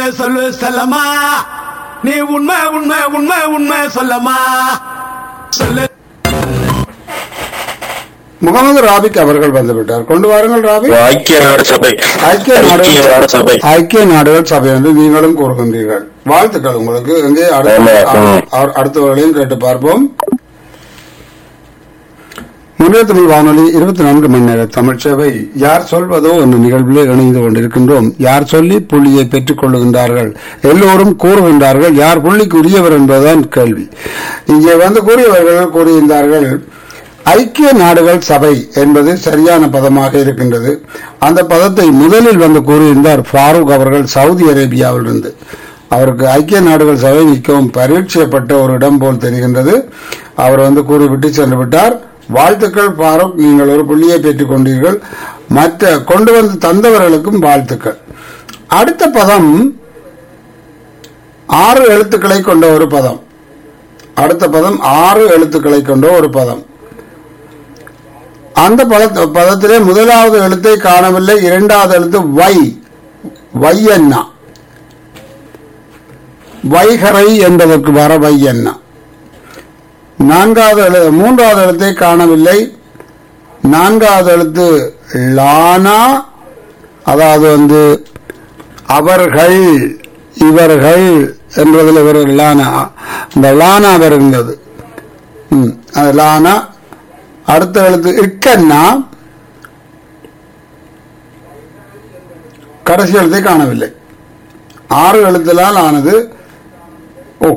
சொல்லு செல்லம்மா நீ உண்மை உண்மை உண்மை உண்மை சொல்லம்மா சொல்லு முகமது ராபிக் அவர்கள் வந்துவிட்டார் கொண்டு வாருங்கள் ராபிக் ஐக்கிய நாடு சபை ஐக்கிய ஐக்கிய நாடு சபை நாடுகள் ஐக்கிய நாடுகள் சபை என்று நீங்களும் கூறுகின்றீர்கள் வாழ்த்துக்கள் உங்களுக்கு எங்கே அடுத்த- ஆமா, ம். அ- அடுத்தவர்களையும் கேட்டு பார்ப்போம் முன்னே தமிழ் வானொலி இருபத்தி நான்கு மணி நேர தமிழ் சேவை யார் சொல்வதோ என்ற நிகழ்விலே இணைந்து கொண்டிருக்கின்றோம் யார் சொல்லி புள்ளியை பெற்றுக் கொள்ளுகின்றார்கள் எல்லோரும் கூறுகின்றார்கள் யார் புள்ளிக்கு உரியவர் என்பதுதான் கேள்வி இங்கே வந்து கூறியவர்கள் கூறியிருந்தார்கள் ஐக்கிய நாடுகள் சபை என்பது சரியான பதமாக இருக்கின்றது அந்த பதத்தை முதலில் வந்து கூறியிருந்தார் ஃபாரூக் அவர்கள் சவுதி அரேபியாவிலிருந்து அவருக்கு ஐக்கிய நாடுகள் சபை மிகவும் பரீட்சைப்பட்ட ஒரு இடம் போல் தெரிகின்றது அவர் வந்து கூறிவிட்டு சென்று விட்டார் வாழ்த்துக்கள் ஃபாரூக் நீங்கள் ஒரு புள்ளியை பெற்றுக் கொண்டீர்கள் மற்ற கொண்டு வந்து தந்தவர்களுக்கும் வாழ்த்துக்கள் அடுத்த பதம் ஆறு எழுத்துக்களை கொண்ட ஒரு பதம் அடுத்த பதம் ஆறு எழுத்துக்களை கொண்ட ஒரு பதம் அந்த பத பதத்திலே முதலாவது எழுத்தை காணவில்லை இரண்டாவது எழுத்து வை வையண்ணா வைகரை என்பதற்கு வர வையண்ணா நான்காவது எழு மூன்றாவது எழுத்தை காணவில்லை நான்காவது எழுத்து லானா அதாவது வந்து அவர்கள் இவர்கள் என்பதில் இவர்கள் லானா இந்த லானா வருகின்றது ம், அது லானா அடுத்த எழுத்து இக்கன்னா கடைசி எழுத்தை காணவில்லை ஆறு எழுத்தினால் ஆனது ஓ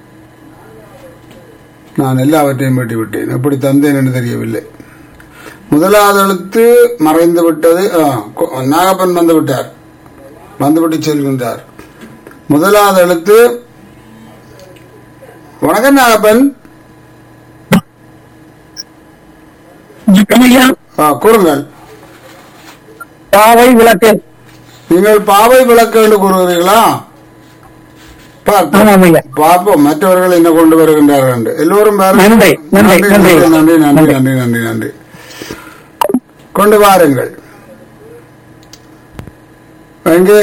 நான் எல்லாவற்றையும் வெட்டி விட்டேன் எப்படி தந்தேன் என்று தெரியவில்லை முதலாவது எழுத்து மறைந்து விட்டது ஆ, கொ- நாகப்பன் வந்து விட்டார் வந்துவிட்டு செல்கின்றார் முதலாவது எழுத்து வணக்கம் நாகப்பன் ஆ, கூறுங்கள் பாவை விளக்கு நீங்கள் பாவை விளக்கு என்று கூறுகிறீர்களா பார்ப்போம். ஆமாம் ஐயா பார்ப்போம் மற்றவர்கள் என்ன கொண்டு வருகின்றார்கள் என்று எல்லோரும் பாருங்கள். நன்றி, நன்றி, நன்றி நன்றி. நன்றி நன்றி நன்றி நன்றி நன்றி கொண்டு வாருங்கள் எங்கே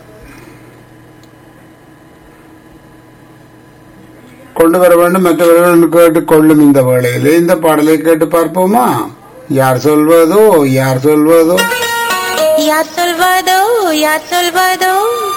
கொண்டு வர வேண்டும் மற்றவர்கள் கேட்டுக் கொள்ளும் இந்த வேளையிலே இந்த பாடலை கேட்டு பார்ப்போமா யார் சொல்வதோ யார் சொல்வதோ யார் சொல்வதோ யார் சொல்வதோ